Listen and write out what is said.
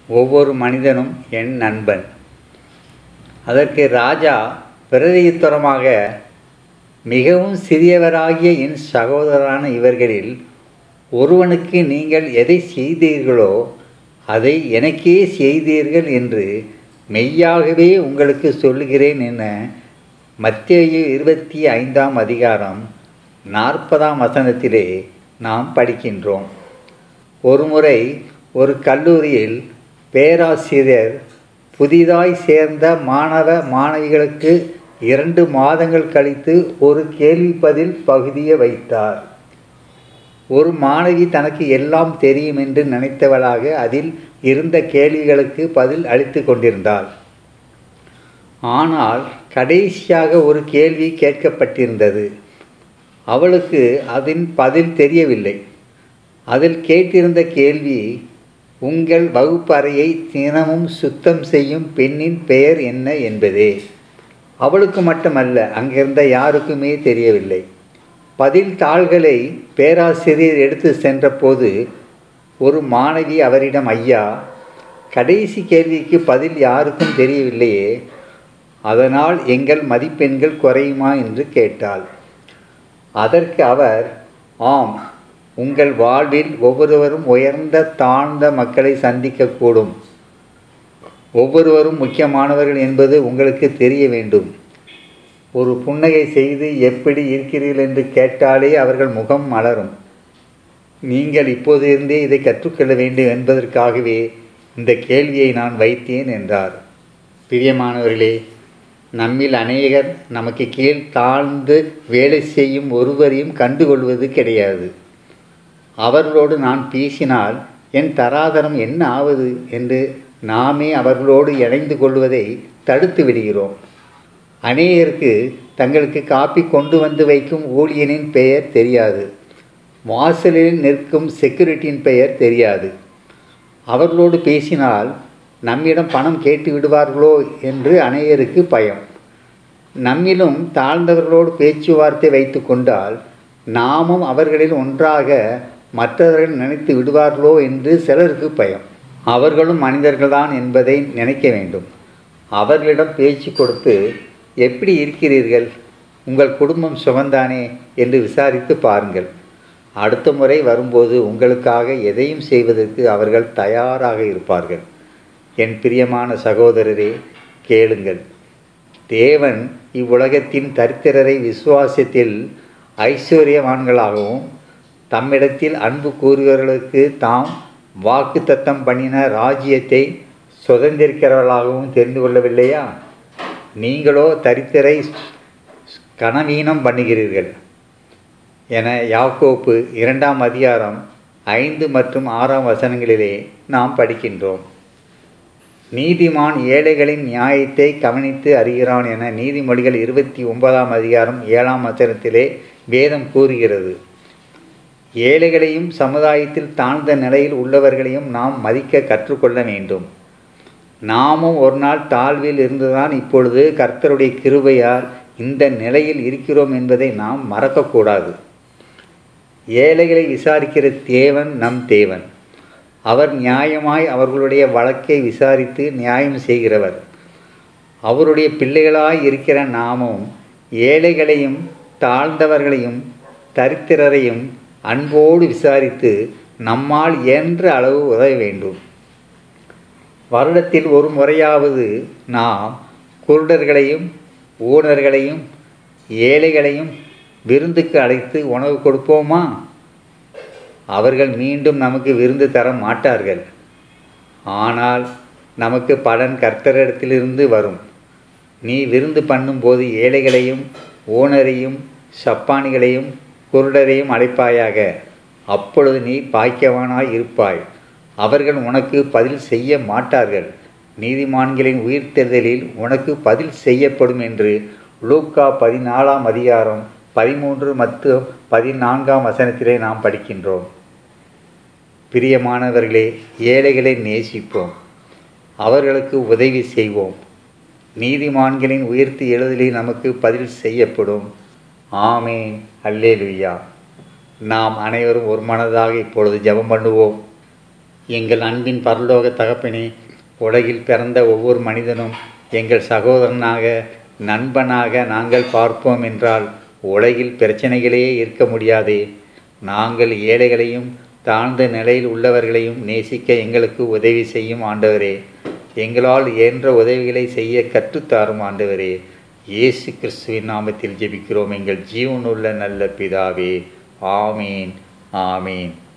ஒவ்வொரு மனிதனும் என் நண்பன் அதற்கு ராஜா பிரதியுத்தரமாக மிகவும் சிறியவராகிய என் சகோதரரான இவர்களில் ஒருவனுக்கு நீங்கள் எதை செய்தீர்களோ அதை எனக்கே செய்தீர்கள் என்று மெய்யாகவே உங்களுக்கு சொல்லுகிறேன் என மத்திய இருபத்தி ஐந்தாம் அதிகாரம் நாற்பதாம் வசனத்திலே நாம் படிக்கின்றோம் ஒருமுறை ஒரு கல்லூரியில் பேராசிரியர் புதிதாய் சேர்ந்த மாணவ மாணவிகளுக்கு இரண்டு மாதங்கள் கழித்து ஒரு கேள்வி பதில் பகுதியை வைத்தார் ஒரு மாணவி தனக்கு எல்லாம் தெரியும் என்று நினைத்தவளாக அதில் இருந்த கேள்விகளுக்கு பதில் அளித்து கொண்டிருந்தாள் ஆனால் கடைசியாக ஒரு கேள்வி கேட்கப்பட்டிருந்தது அவளுக்கு அதன் பதில் தெரியவில்லை அதில் கேட்டிருந்த கேள்வி உங்கள் வகுப்பறையை தினமும் சுத்தம் செய்யும் பெண்ணின் பெயர் என்ன என்பதே அவளுக்கு மட்டுமல்ல அங்கிருந்த யாருக்குமே தெரியவில்லை பதில் தாள்களை பேராசிரியர் எடுத்து சென்றபோது ஒரு மாணவி அவரிடம் ஐயா கடைசி கேள்விக்கு பதில் யாருக்கும் தெரியவில்லையே அதனால் எங்கள் மதிப்பெண்கள் குறையுமா என்று கேட்டாள் அதற்கு அவர் ஆம் உங்கள் வாழ்வில் ஒவ்வொருவரும் உயர்ந்த தாழ்ந்த மக்களை சந்திக்கக்கூடும் ஒவ்வொருவரும் முக்கியமானவர்கள் என்பது உங்களுக்கு தெரிய வேண்டும் ஒரு புன்னகை செய்து எப்படி இருக்கிறீர்கள் என்று கேட்டாலே அவர்கள் முகம் மலரும் நீங்கள் இப்போதிருந்தே இதை கற்றுக்கொள்ள வேண்டும் என்பதற்காகவே இந்த கேள்வியை நான் வைத்தேன் என்றார் பிரியமானவர்களே நம்மில் அநேகர் நமக்கு கீழ் தாழ்ந்து வேலை செய்யும் ஒருவரையும் கண்டுகொள்வது கிடையாது அவர்களோடு நான் பேசினால் என் தராதரம் என்ன ஆவது என்று நாமே அவர்களோடு இணைந்து கொள்வதை தடுத்து விடுகிறோம் அநேகருக்கு தங்களுக்கு காப்பி கொண்டு வந்து வைக்கும் ஊழியனின் பெயர் தெரியாது வாசலில் நிற்கும் செக்யூரிட்டியின் பெயர் தெரியாது அவர்களோடு பேசினால் நம்மிடம் பணம் கேட்டு விடுவார்களோ என்று அநேகருக்கு பயம் நம்மிலும் தாழ்ந்தவர்களோடு பேச்சுவார்த்தை வைத்து கொண்டால் நாமும் அவர்களில் ஒன்றாக மற்றவர்கள் நினைத்து விடுவார்களோ என்று சிலருக்கு பயம் அவர்களும் மனிதர்கள்தான் என்பதை நினைக்க வேண்டும் அவர்களிடம் பேச்சு கொடுத்து எப்படி இருக்கிறீர்கள் உங்கள் குடும்பம் சுகந்தானே என்று விசாரித்து பாருங்கள் அடுத்த முறை வரும்போது உங்களுக்காக எதையும் செய்வதற்கு அவர்கள் தயாராக இருப்பார்கள் என் பிரியமான சகோதரரே கேளுங்கள் தேவன் இவ்வுலகத்தின் தரித்திரரை விசுவாசத்தில் ஐஸ்வர்யவான்களாகவும் தம்மிடத்தில் அன்பு கூறுகிறவர்களுக்கு தாம் வாக்கு தத்தம் பண்ணின ராஜ்யத்தை சுதந்திரிக்கிறவர்களாகவும் தெரிந்து கொள்ளவில்லையா நீங்களோ தரித்திரை கனவீனம் பண்ணுகிறீர்கள் என யாக்கோப்பு இரண்டாம் அதிகாரம் ஐந்து மற்றும் ஆறாம் வசனங்களிலே நாம் படிக்கின்றோம் நீதிமான் ஏழைகளின் நியாயத்தை கவனித்து அறிகிறான் என நீதிமொழிகள் இருபத்தி ஒன்பதாம் அதிகாரம் ஏழாம் வசனத்திலே வேதம் கூறுகிறது ஏழைகளையும் சமுதாயத்தில் தாழ்ந்த நிலையில் உள்ளவர்களையும் நாம் மதிக்க கற்றுக்கொள்ள வேண்டும் நாமும் ஒரு நாள் தாழ்வில் இருந்துதான் இப்பொழுது கர்த்தருடைய கிருபையால் இந்த நிலையில் இருக்கிறோம் என்பதை நாம் மறக்கக்கூடாது ஏழைகளை விசாரிக்கிற தேவன் நம் தேவன் அவர் நியாயமாய் அவர்களுடைய வழக்கை விசாரித்து நியாயம் செய்கிறவர் அவருடைய பிள்ளைகளாய் இருக்கிற நாமும் ஏழைகளையும் தாழ்ந்தவர்களையும் தரித்திரரையும் அன்போடு விசாரித்து நம்மால் இயன்ற அளவு உதவ வேண்டும் வருடத்தில் ஒரு முறையாவது நாம் குருடர்களையும் ஊனர்களையும் ஏழைகளையும் விருந்துக்கு அழைத்து உணவு கொடுப்போமா அவர்கள் மீண்டும் நமக்கு விருந்து தர மாட்டார்கள் ஆனால் நமக்கு பலன் கர்த்தரிடத்திலிருந்து வரும் நீ விருந்து பண்ணும்போது ஏழைகளையும் ஓனரையும் சப்பானிகளையும் குருடரையும் அழைப்பாயாக அப்பொழுது நீ பாக்கியவானாய் இருப்பாய் அவர்கள் உனக்கு பதில் செய்ய மாட்டார்கள் நீதிமான்களின் உயிர்த்தெழுதலில் உனக்கு பதில் செய்யப்படும் என்று லூக்கா பதினாலாம் அதிகாரம் பதிமூன்று மற்றும் பதினான்காம் வசனத்திலே நாம் படிக்கின்றோம் பிரியமானவர்களே ஏழைகளை நேசிப்போம் அவர்களுக்கு உதவி செய்வோம் நீதிமான்களின் உயர்த்தி எழுதலில் நமக்கு பதில் செய்யப்படும் ஆமே அல்லேலுயா நாம் அனைவரும் ஒரு மனதாக இப்பொழுது ஜெபம் பண்ணுவோம் எங்கள் அன்பின் பரலோக தகப்பனே உலகில் பிறந்த ஒவ்வொரு மனிதனும் எங்கள் சகோதரனாக நண்பனாக நாங்கள் பார்ப்போம் என்றால் உலகில் பிரச்சனைகளே இருக்க முடியாதே நாங்கள் ஏழைகளையும் தாழ்ந்த நிலையில் உள்ளவர்களையும் நேசிக்க எங்களுக்கு உதவி செய்யும் ஆண்டவரே எங்களால் இயன்ற உதவிகளை செய்ய கற்றுத்தாரும் ஆண்டவரே இயேசு கிறிஸ்துவின் நாமத்தில் ஜெபிக்கிறோம் எங்கள் ஜீவனுள்ள நல்ல பிதாவே ஆமீன் ஆமீன்